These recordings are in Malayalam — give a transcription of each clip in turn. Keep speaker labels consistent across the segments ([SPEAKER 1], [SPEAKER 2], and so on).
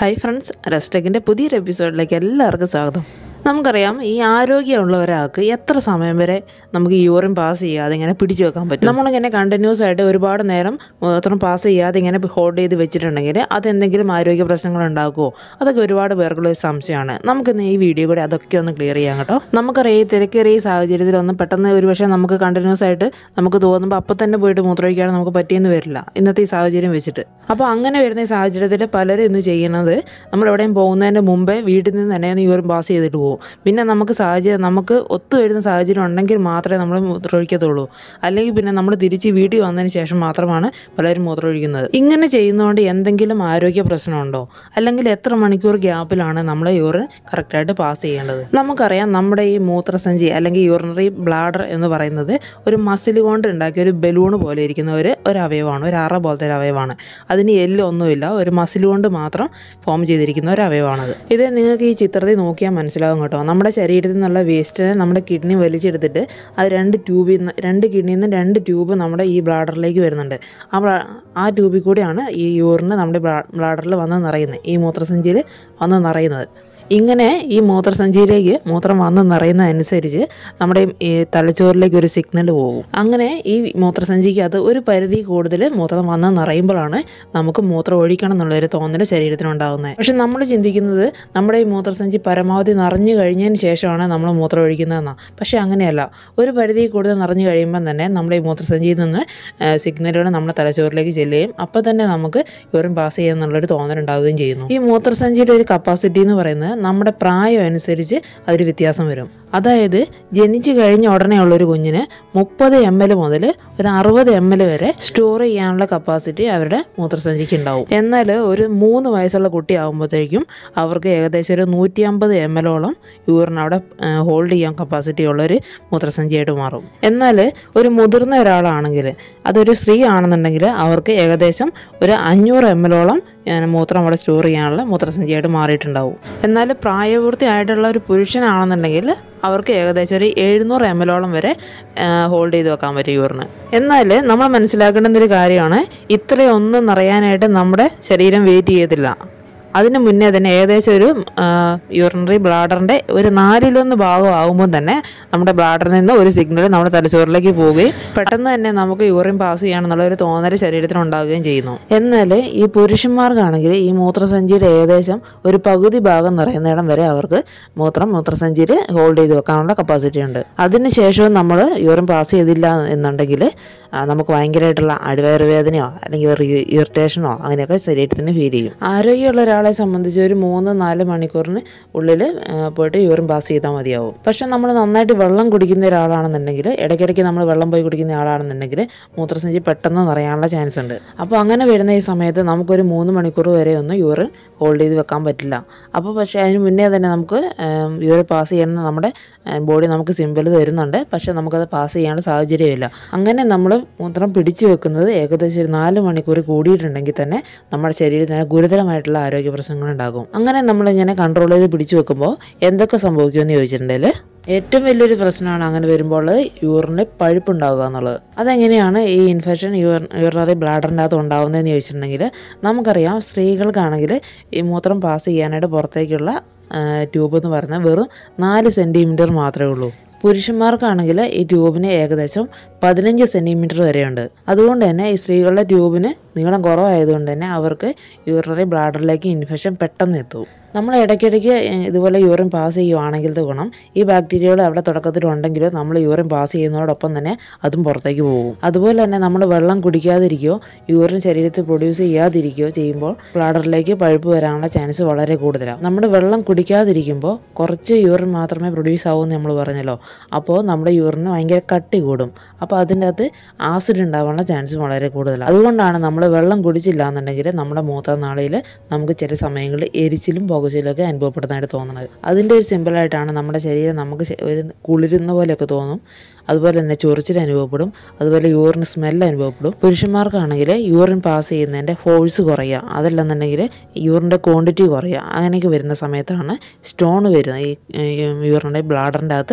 [SPEAKER 1] ഹായ് ഫ്രണ്ട്സ് റെസ്റ്റെക്കിൻ്റെ പുതിയൊരു എപ്പിസോഡിലേക്ക് എല്ലാവർക്കും സ്വാഗതം നമുക്കറിയാം ഈ ആരോഗ്യമുള്ള ഒരാൾക്ക് എത്ര സമയം വരെ നമുക്ക് യൂറിൻ പാസ് ചെയ്യാതെ ഇങ്ങനെ പിടിച്ചു വെക്കാൻ പറ്റും നമ്മളിങ്ങനെ കണ്ടിന്യൂസ് ആയിട്ട് ഒരുപാട് നേരം മൂത്രം പാസ് ചെയ്യാതെ ഇങ്ങനെ ഹോൾഡ് ചെയ്ത് വെച്ചിട്ടുണ്ടെങ്കിൽ അതെന്തെങ്കിലും ആരോഗ്യ പ്രശ്നങ്ങൾ ഉണ്ടാക്കുമോ അതൊക്കെ ഒരുപാട് പേർക്കുള്ള ഒരു സംശയമാണ് നമുക്കിന്ന് ഈ വീഡിയോ കൂടി അതൊക്കെ ഒന്ന് ക്ലിയർ ചെയ്യാം കേട്ടോ നമുക്കറിയാം ഈ തിരക്കേറിയ ഈ സാഹചര്യത്തിലൊന്നും പെട്ടെന്ന് ഒരു പക്ഷേ നമുക്ക് കണ്ടിന്യൂസ് ആയിട്ട് നമുക്ക് തോന്നുമ്പോൾ അപ്പം തന്നെ പോയിട്ട് മൂത്രമൊഴിക്കാൻ നമുക്ക് പറ്റിയെന്ന് വരില്ല ഇന്നത്തെ ഈ സാഹചര്യം വെച്ചിട്ട് അപ്പോൾ അങ്ങനെ വരുന്ന ഈ സാഹചര്യത്തിൽ പലരും ഇന്ന് ചെയ്യുന്നത് നമ്മൾ എവിടെയും പോകുന്നതിന് മുമ്പേ വീട്ടിൽ നിന്ന് തന്നെ യൂറിൻ പാസ് ചെയ്തിട്ട് പോകും പിന്നെ നമുക്ക് സാഹചര്യം നമുക്ക് ഒത്തു വരുന്ന സാഹചര്യം ഉണ്ടെങ്കിൽ മാത്രമേ നമ്മൾ മൂത്രമൊഴിക്കത്തുള്ളൂ അല്ലെങ്കിൽ പിന്നെ നമ്മൾ തിരിച്ച് വീട്ടിൽ വന്നതിന് ശേഷം മാത്രമാണ് പലരും മൂത്രമൊഴിക്കുന്നത് ഇങ്ങനെ ചെയ്യുന്നതുകൊണ്ട് എന്തെങ്കിലും ആരോഗ്യ പ്രശ്നമുണ്ടോ അല്ലെങ്കിൽ എത്ര മണിക്കൂർ ഗ്യാപ്പിലാണ് നമ്മൾ യൂറിൻ കറക്റ്റായിട്ട് പാസ് ചെയ്യേണ്ടത് നമുക്കറിയാം നമ്മുടെ ഈ മൂത്രസഞ്ചി അല്ലെങ്കിൽ യൂറിനറി ബ്ലാഡർ എന്ന് പറയുന്നത് ഒരു മസിൽ കൊണ്ട് ഉണ്ടാക്കിയ ഒരു ബലൂൺ പോലെ ഇരിക്കുന്ന ഒരു ഒരു അവയവമാണ് ഒരു അറ പോലത്തെ ഒരു അവയവമാണ് അതിന് എല്ലൊന്നുമില്ല ഒരു മസിൽ കൊണ്ട് മാത്രം ഫോം ചെയ്തിരിക്കുന്ന ഒരു അവയവമാണത് ഇത് നിങ്ങൾക്ക് ഈ ചിത്രത്തിൽ നോക്കിയാൽ മനസ്സിലാകും കേട്ടോ നമ്മുടെ ശരീരത്തിൽ നിന്നുള്ള വേസ്റ്റിനെ നമ്മുടെ കിഡ്നി വലിച്ചെടുത്തിട്ട് അത് രണ്ട് ട്യൂബിൽ നിന്ന് രണ്ട് കിഡ്നിയിൽ നിന്ന് രണ്ട് ട്യൂബ് നമ്മുടെ ഈ ബ്ലാഡറിലേക്ക് വരുന്നുണ്ട് ആ ബ്ലാ ആ ട്യൂബിൽ കൂടിയാണ് ഈ യൂറിന് നമ്മുടെ ബ്ലാഡറിൽ വന്ന് നിറയുന്നത് ഈ മൂത്രസഞ്ചിയിൽ വന്ന് നിറയുന്നത് ഇങ്ങനെ ഈ മൂത്രസഞ്ചിയിലേക്ക് മൂത്രം വന്ന് നിറയുന്നതനുസരിച്ച് നമ്മുടെ ഈ തലച്ചോറിലേക്ക് ഒരു സിഗ്നൽ പോകും അങ്ങനെ ഈ മൂത്രസഞ്ചിക്ക് അത് ഒരു പരിധി കൂടുതൽ മൂത്രം വന്ന് നിറയുമ്പോഴാണ് നമുക്ക് മൂത്രം ഒഴിക്കണം എന്നുള്ളൊരു തോന്നൽ ശരീരത്തിനുണ്ടാകുന്നത് പക്ഷെ നമ്മൾ ചിന്തിക്കുന്നത് നമ്മുടെ ഈ മൂത്രസഞ്ചി പരമാവധി നിറഞ്ഞു കഴിഞ്ഞതിന് ശേഷമാണ് നമ്മൾ മൂത്രം ഒഴിക്കുന്നതെന്നാണ് പക്ഷേ അങ്ങനെയല്ല ഒരു പരിധി കൂടുതൽ നിറഞ്ഞു കഴിയുമ്പോൾ തന്നെ നമ്മുടെ ഈ മൂത്രസഞ്ചിയിൽ നിന്ന് സിഗ്നലുകൾ നമ്മുടെ തലച്ചോറിലേക്ക് ചെല്ലുകയും അപ്പോൾ തന്നെ നമുക്ക് യൂറിൻ പാസ് ചെയ്യുന്നുള്ളൊരു തോന്നലുണ്ടാവുകയും ചെയ്യുന്നു ഈ മൂത്രസഞ്ചിയുടെ ഒരു കപ്പാസിറ്റി എന്ന് പറയുന്നത് നമ്മുടെ പ്രായം അനുസരിച്ച് അതിൽ വ്യത്യാസം വരും അതായത് ജനിച്ചു കഴിഞ്ഞ ഉടനെ ഉള്ളൊരു കുഞ്ഞിന് മുപ്പത് എം എൽ മുതൽ ഒരു അറുപത് എം എൽ വരെ സ്റ്റോർ ചെയ്യാനുള്ള കപ്പാസിറ്റി അവരുടെ മൂത്രസഞ്ചിക്ക് ഉണ്ടാവും എന്നാൽ ഒരു മൂന്ന് വയസ്സുള്ള കുട്ടി ആകുമ്പോഴത്തേക്കും അവർക്ക് ഏകദേശം ഒരു നൂറ്റി അമ്പത് എം എല്ലോളം യൂറിൻ അവിടെ ഹോൾഡ് ചെയ്യാൻ കപ്പാസിറ്റി ഉള്ളൊരു മൂത്രസഞ്ചിയായിട്ട് മാറും എന്നാൽ ഒരു മുതിർന്ന ഒരാളാണെങ്കിൽ അതൊരു സ്ത്രീ ആണെന്നുണ്ടെങ്കിൽ അവർക്ക് ഏകദേശം ഒരു അഞ്ഞൂറ് എം എല്ലോളം മൂത്രം അവിടെ സ്റ്റോർ ചെയ്യാനുള്ള മൂത്രസഞ്ചിയായിട്ട് മാറിയിട്ടുണ്ടാവും എന്നാൽ പ്രായപൂർത്തിയായിട്ടുള്ള ഒരു പുരുഷനാണെന്നുണ്ടെങ്കിൽ അവർക്ക് ഏകദേശം ഒരു എഴുന്നൂറ് എം എല്ലോളം വരെ ഹോൾഡ് ചെയ്ത് വെക്കാൻ പറ്റും യൂറിന് എന്നാൽ നമ്മൾ മനസ്സിലാക്കേണ്ട ഒരു കാര്യമാണ് ഇത്രയൊന്നും നിറയാനായിട്ട് നമ്മുടെ ശരീരം വെയിറ്റ് ചെയ്യത്തില്ല അതിന് മുന്നേ തന്നെ ഏകദേശം ഒരു യൂറിനറി ബ്ലാഡറിൻ്റെ ഒരു നാലിലൊന്ന് ഭാഗം ആകുമ്പോൾ തന്നെ നമ്മുടെ ബ്ലാഡറിൽ നിന്ന് ഒരു സിഗ്നൽ നമ്മുടെ തലച്ചോറിലേക്ക് പോവുകയും പെട്ടെന്ന് തന്നെ നമുക്ക് യൂറിൻ പാസ് ചെയ്യണമെന്നുള്ള ഒരു തോന്നൽ ശരീരത്തിന് ഉണ്ടാകുകയും ചെയ്യുന്നു എന്നാൽ ഈ പുരുഷന്മാർക്കാണെങ്കിൽ ഈ മൂത്രസഞ്ചിയുടെ ഏകദേശം ഒരു പകുതി ഭാഗം നിറയുന്നിടം വരെ അവർക്ക് മൂത്രം മൂത്രസഞ്ചിയിൽ ഹോൾഡ് ചെയ്ത് വെക്കാനുള്ള കപ്പാസിറ്റി ഉണ്ട് അതിനുശേഷവും നമ്മൾ യൂറിൻ പാസ് ചെയ്തില്ല എന്നുണ്ടെങ്കിൽ നമുക്ക് ഭയങ്കരമായിട്ടുള്ള അടിവയറ് വേദനയോ അല്ലെങ്കിൽ ഇറിറ്റേഷനോ അങ്ങനെയൊക്കെ ശരീരത്തിന് ഫീൽ ചെയ്യും ആരോഗ്യമുള്ള ഒരാളെ സംബന്ധിച്ച് ഒരു മൂന്ന് നാല് മണിക്കൂറിന് ഉള്ളിൽ പോയിട്ട് യൂറിൻ പാസ് ചെയ്താൽ മതിയാവും പക്ഷെ നമ്മൾ നന്നായിട്ട് വെള്ളം കുടിക്കുന്ന ഒരാളാണെന്നുണ്ടെങ്കിൽ ഇടയ്ക്കിടയ്ക്ക് നമ്മൾ വെള്ളം പോയി കുടിക്കുന്ന ആളാണെന്നുണ്ടെങ്കിൽ മൂത്രസഞ്ചി പെട്ടെന്ന് നിറയാനുള്ള ചാൻസ് ഉണ്ട് അപ്പോൾ അങ്ങനെ വരുന്ന ഈ സമയത്ത് നമുക്കൊരു മൂന്ന് മണിക്കൂർ വരെ ഒന്നും യൂറിൻ ഹോൾഡ് ചെയ്ത് വെക്കാൻ പറ്റില്ല അപ്പോൾ പക്ഷേ അതിന് മുന്നേ തന്നെ നമുക്ക് യൂറിൻ പാസ് ചെയ്യണമെന്ന് നമ്മുടെ ബോഡി നമുക്ക് സിമ്പിൾ തരുന്നുണ്ട് പക്ഷേ നമുക്കത് പാസ് ചെയ്യാനുള്ള സാഹചര്യമില്ല അങ്ങനെ നമ്മൾ മൂത്രം പിടിച്ചു വെക്കുന്നത് ഏകദേശം ഒരു നാല് മണിക്കൂർ കൂടിയിട്ടുണ്ടെങ്കിൽ തന്നെ നമ്മുടെ ശരീരത്തിന് ഗുരുതരമായിട്ടുള്ള ആരോഗ്യ പ്രശ്നങ്ങളുണ്ടാകും അങ്ങനെ നമ്മളിങ്ങനെ കൺട്രോൾ ചെയ്ത് പിടിച്ചു വെക്കുമ്പോൾ എന്തൊക്കെ സംഭവിക്കുമെന്ന് ചോദിച്ചിട്ടുണ്ടെങ്കിൽ ഏറ്റവും വലിയൊരു പ്രശ്നമാണ് അങ്ങനെ വരുമ്പോൾ യൂറിന് പഴുപ്പുണ്ടാവുക എന്നുള്ളത് അതെങ്ങനെയാണ് ഈ ഇൻഫെക്ഷൻ യൂർ യൂറിനറി ബ്ലാഡറിൻ്റെ അകത്ത് ഉണ്ടാകുന്നതെന്ന് ചോദിച്ചിട്ടുണ്ടെങ്കിൽ നമുക്കറിയാം സ്ത്രീകൾക്കാണെങ്കിൽ ഈ മൂത്രം പാസ് ചെയ്യാനായിട്ട് പുറത്തേക്കുള്ള ട്യൂബ് എന്ന് പറയുന്നത് വെറും നാല് സെൻറ്റിമീറ്റർ മാത്രമേ ഉള്ളൂ പുരുഷന്മാർക്കാണെങ്കിൽ ഈ ട്യൂബിന് ഏകദേശം പതിനഞ്ച് സെൻറ്റിമീറ്റർ വരെയുണ്ട് അതുകൊണ്ട് തന്നെ ഈ സ്ത്രീകളുടെ ട്യൂബിന് നീളം കുറവായതുകൊണ്ട് തന്നെ അവർക്ക് യൂറിനറി ബ്ലാഡറിലേക്ക് ഇൻഫെക്ഷൻ പെട്ടെന്ന് എത്തും നമ്മൾ ഇടയ്ക്കിടയ്ക്ക് ഇതുപോലെ യൂറിൻ പാസ് ചെയ്യുവാണെങ്കിൽ ഗുണം ഈ ബാക്ടീരിയകൾ അവിടെ തുടക്കത്തിലുണ്ടെങ്കിലും നമ്മൾ യൂറിൻ പാസ് ചെയ്യുന്നതോടൊപ്പം തന്നെ അതും പുറത്തേക്ക് പോകും അതുപോലെ തന്നെ നമ്മൾ വെള്ളം കുടിക്കാതിരിക്കുകയോ യൂറിൻ ശരീരത്തിൽ പ്രൊഡ്യൂസ് ചെയ്യാതിരിക്കുകയോ ചെയ്യുമ്പോൾ ബ്ലാഡറിലേക്ക് പഴുപ്പ് വരാനുള്ള ചാൻസ് വളരെ കൂടുതലാണ് നമ്മൾ വെള്ളം കുടിക്കാതിരിക്കുമ്പോൾ കുറച്ച് യൂറിൻ മാത്രമേ പ്രൊഡ്യൂസ് ആവൂ എന്ന് നമ്മൾ പറഞ്ഞല്ലോ അപ്പോൾ നമ്മുടെ യൂറിന് ഭയങ്കര കട്ടി കൂടും അപ്പോൾ അതിൻ്റെ അകത്ത് ആസിഡ് ഉണ്ടാവാനുള്ള ചാൻസ് വളരെ കൂടുതലാണ് അതുകൊണ്ടാണ് നമ്മൾ വെള്ളം കുടിച്ചില്ല എന്നുണ്ടെങ്കിൽ നമ്മുടെ മൂത്രനാളിയിൽ നമുക്ക് ചില സമയങ്ങളിൽ എരിച്ചിലും പുകച്ചിലൊക്കെ അനുഭവപ്പെടുന്നതായിട്ട് തോന്നുന്നത് അതിൻ്റെ ഒരു സിമ്പിളായിട്ടാണ് നമ്മുടെ ശരീരം നമുക്ക് ഒരു കുളിരുന്ന പോലെയൊക്കെ തോന്നും അതുപോലെ തന്നെ ചൊറിച്ചിൽ അനുഭവപ്പെടും അതുപോലെ യൂറിൻ സ്മെല്ല് അനുഭവപ്പെടും പുരുഷന്മാർക്കാണെങ്കിൽ യൂറിൻ പാസ് ചെയ്യുന്നതിൻ്റെ ഫോഴ്സ് കുറയുക അതല്ലെന്നുണ്ടെങ്കിൽ യൂറിൻ്റെ ക്വാണ്ടിറ്റി കുറയുക അങ്ങനെയൊക്കെ വരുന്ന സമയത്താണ് സ്റ്റോൺ വരുന്നത് ഈ യൂറിൻ്റെ ബ്ലാഡറിൻ്റെ അകത്ത്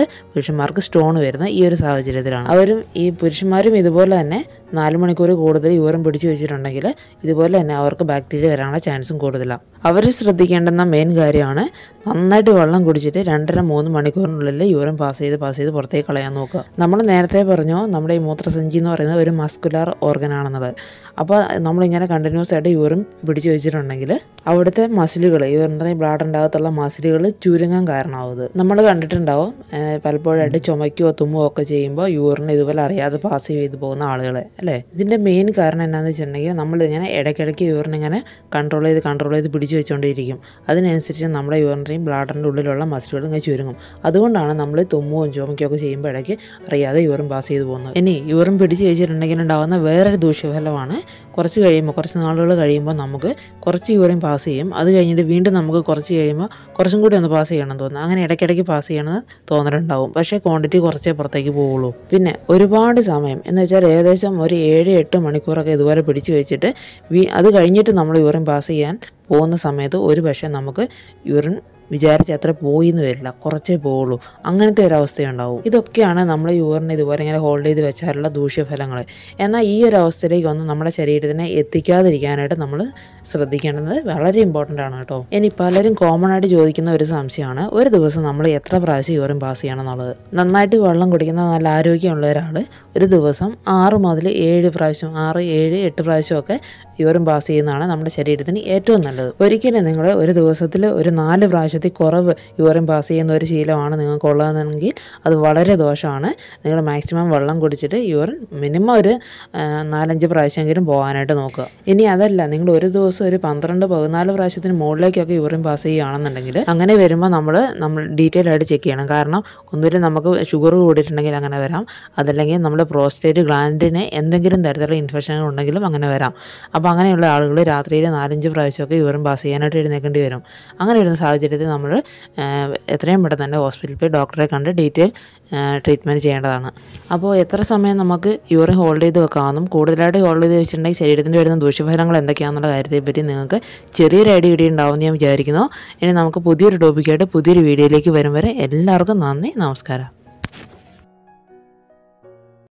[SPEAKER 1] പുരുഷന്മാർക്ക് സ്റ്റോൺ വരുന്നത് ഈ ഒരു സാഹചര്യത്തിലാണ് അവരും ഈ പുരുഷന്മാരും ഇതുപോലെ തന്നെ നാല് മണിക്കൂർ കൂടുതൽ യൂറിൻ പിടിച്ചു വെച്ചിട്ടുണ്ടെങ്കിൽ ഇതുപോലെ തന്നെ അവർക്ക് ബാക്ടീരിയ വരാനുള്ള ചാൻസും കൂടുതലാണ് അവർ ശ്രദ്ധിക്കേണ്ടുന്ന മെയിൻ കാര്യമാണ് നന്നായിട്ട് വെള്ളം കുടിച്ചിട്ട് രണ്ടര മൂന്ന് മണിക്കൂറിനുള്ളിൽ യൂറിൻ പാസ് ചെയ്ത് പാസ് ചെയ്ത് പുറത്തേക്ക് കളയാൻ നോക്കുക നമ്മൾ നേരത്തെ പറഞ്ഞു നമ്മുടെ ഈ മൂത്രസഞ്ചി എന്ന് പറയുന്നത് ഒരു മസ്കുലാർ ഓർഗൻ ആണെന്നുള്ളത് അപ്പോൾ നമ്മളിങ്ങനെ കണ്ടിന്യൂസ് ആയിട്ട് യൂറിൻ പിടിച്ചു വെച്ചിട്ടുണ്ടെങ്കിൽ അവിടുത്തെ മസിലുകൾ യൂറിനറി ബ്ലാഡറിൻ്റെ അകത്തുള്ള മസിലുകൾ ചുരുങ്ങാൻ കാരണമാവുന്നത് നമ്മൾ കണ്ടിട്ടുണ്ടാവും ഏഹ് പലപ്പോഴായിട്ട് ചുമയ്ക്കുകയോ തുമ്മുകയോ ഒക്കെ ചെയ്യുമ്പോൾ യൂറിൻ ഇതുപോലെ അറിയാതെ പാസ് ചെയ്ത് പോകുന്ന ആളുകളെ അല്ലേ ഇതിൻ്റെ മെയിൻ കാരണം എന്താണെന്ന് വെച്ചിട്ടുണ്ടെങ്കിൽ നമ്മൾ ഇങ്ങനെ ഇടയ്ക്കിടയ്ക്ക് യൂറിൻ ഇങ്ങനെ കൺട്രോൾ ചെയ്ത് കൺട്രോൾ ചെയ്ത് പിടിച്ചു വെച്ചുകൊണ്ടിരിക്കും അതിനനുസരിച്ച് നമ്മുടെ യൂറിൻ്റെയും ബ്ലാഡറിൻ്റെ ഉള്ളിലുള്ള മസിലുകൾ ഇങ്ങനെ ചുരുങ്ങും അതുകൊണ്ടാണ് നമ്മൾ തുമ്മുകയും ചുമയ്ക്കുകയും ഒക്കെ ചെയ്യുമ്പോൾ ഇടയ്ക്ക് അറിയാതെ യൂറിൻ പാസ് ചെയ്ത് പോകുന്നത് ഇനി യൂറിൻ പിടിച്ച് വെച്ചിട്ടുണ്ടെങ്കിൽ ഉണ്ടാകുന്ന വേറൊരു ദൂഷ്യഫലമാണ് കുറച്ച് കഴിയുമ്പോൾ കുറച്ച് നാളുകൾ കഴിയുമ്പോൾ നമുക്ക് കുറച്ച് യൂറിൻ പാസ് ചെയ്യും അത് കഴിഞ്ഞിട്ട് വീണ്ടും നമുക്ക് കുറച്ച് കഴിയുമ്പോൾ കുറച്ചും കൂടി ഒന്ന് പാസ് ചെയ്യണം തോന്നുന്നു അങ്ങനെ ഇടയ്ക്കിടയ്ക്ക് പാസ് ചെയ്യണമെന്ന് തോന്നലുണ്ടാവും പക്ഷേ ക്വാണ്ടിറ്റി കുറച്ചേ പുറത്തേക്ക് പോവുള്ളൂ പിന്നെ ഒരുപാട് സമയം എന്ന് വെച്ചാൽ ഏകദേശം ഒരു ഏഴ് എട്ട് മണിക്കൂറൊക്കെ ഇതുപോലെ പിടിച്ചു വെച്ചിട്ട് വീ അത് കഴിഞ്ഞിട്ട് നമ്മൾ യൂറിൻ പാസ് ചെയ്യാൻ പോകുന്ന സമയത്ത് ഒരു പക്ഷേ നമുക്ക് യൂറിൻ വിചാരിച്ച അത്ര പോയി എന്ന് വരില്ല കുറച്ചേ പോവുള്ളൂ അങ്ങനത്തെ ഒരു അവസ്ഥയുണ്ടാവും ഇതൊക്കെയാണ് നമ്മൾ യൂറിൻ ഇതുപോലെ ഇങ്ങനെ ഹോൾഡ് ചെയ്ത് വെച്ചാലുള്ള ദൂഷ്യഫലങ്ങൾ എന്നാൽ ഈ ഒരു അവസ്ഥയിലേക്ക് ഒന്നും നമ്മുടെ ശരീരത്തിനെ എത്തിക്കാതിരിക്കാനായിട്ട് നമ്മൾ ശ്രദ്ധിക്കേണ്ടത് വളരെ ഇമ്പോർട്ടൻ്റ് ആണ് കേട്ടോ ഇനി പലരും കോമൺ ആയിട്ട് ചോദിക്കുന്ന ഒരു സംശയമാണ് ഒരു ദിവസം നമ്മൾ എത്ര പ്രാവശ്യം യൂറിൻ പാസ് ചെയ്യണം എന്നുള്ളത് നന്നായിട്ട് വെള്ളം കുടിക്കുന്ന നല്ല ആരോഗ്യമുള്ള ഒരാൾ ഒരു ദിവസം ആറ് മുതൽ ഏഴ് പ്രാവശ്യം ആറ് ഏഴ് എട്ട് പ്രാവശ്യമൊക്കെ യൂറിൻ പാസ് ചെയ്യുന്നതാണ് നമ്മുടെ ശരീരത്തിന് ഏറ്റവും നല്ലത് ഒരിക്കലും നിങ്ങൾ ഒരു ദിവസത്തിൽ ഒരു നാല് പ്രാവശ്യത്തിൽ കുറവ് യൂറിൻ പാസ് ചെയ്യുന്ന ഒരു ശീലമാണ് നിങ്ങൾക്ക് ഉള്ളതെങ്കിൽ അത് വളരെ ദോഷമാണ് നിങ്ങൾ മാക്സിമം വെള്ളം കുടിച്ചിട്ട് യൂറിൻ മിനിമം ഒരു ആ, നാലഞ്ച് പ്രാവശ്യമെങ്കിലും പോകാനായിട്ട് നോക്കുക ഇനി അതല്ല നിങ്ങൾ ഒരു ദിവസം ഒരു പന്ത്രണ്ട് പതിനാല് പ്രാവശ്യത്തിന് മുകളിലേക്കൊക്കെ യൂറിൻ പാസ് ചെയ്യുകയാണെന്നുണ്ടെങ്കിൽ അങ്ങനെ വരുമ്പോൾ നമ്മൾ നമ്മൾ ഡീറ്റെയിൽ ആയിട്ട് ചെക്ക് ചെയ്യണം കാരണം ഒന്നുമില്ല നമുക്ക് ഷുഗർ കൂടിയിട്ടുണ്ടെങ്കിൽ അങ്ങനെ വരാം അതല്ലെങ്കിൽ നമ്മുടെ പ്രോസ്റ്റേറ്റ് ഗ്ലാൻഡിന് എന്തെങ്കിലും തരത്തിലുള്ള ഇൻഫെക്ഷനുകൾ ഉണ്ടെങ്കിലും അങ്ങനെ വരാം അപ്പോൾ അങ്ങനെയുള്ള ആളുകൾ രാത്രിയിൽ നാലഞ്ച് പ്രാവശ്യമൊക്കെ യൂറിൻ പാസ് ചെയ്യാനായിട്ട് എഴുന്നേക്കേണ്ടി വരും അങ്ങനെ വരുന്ന സാഹചര്യത്തിൽ നമ്മൾ എത്രയും പെട്ടെന്ന് തന്നെ ഹോസ്പിറ്റലിൽ പോയി ഡോക്ടറെ കണ്ട് ഡീറ്റെയിൽ ട്രീറ്റ്മെൻറ്റ് ചെയ്യേണ്ടതാണ് അപ്പോൾ എത്ര സമയം നമുക്ക് യൂറിൻ ഹോൾഡ് ചെയ്ത് വെക്കാമെന്നും കൂടുതലായിട്ട് ഹോൾഡ് ചെയ്ത് വെച്ചിട്ടുണ്ടെങ്കിൽ ശരീരത്തിൻ്റെ വരുന്ന ദൂഷ്യഫലങ്ങൾ എന്തൊക്കെയാണെന്നുള്ള കാര്യത്തെപ്പറ്റി നിങ്ങൾക്ക് ചെറിയൊരു ഐഡിയ കിട്ടിയിട്ടുണ്ടാവും ഞാൻ വിചാരിക്കുന്നു ഇനി നമുക്ക് പുതിയൊരു ടോപ്പിക്കായിട്ട് പുതിയൊരു വീഡിയോയിലേക്ക് വരും വരെ എല്ലാവർക്കും നന്ദി നമസ്കാരം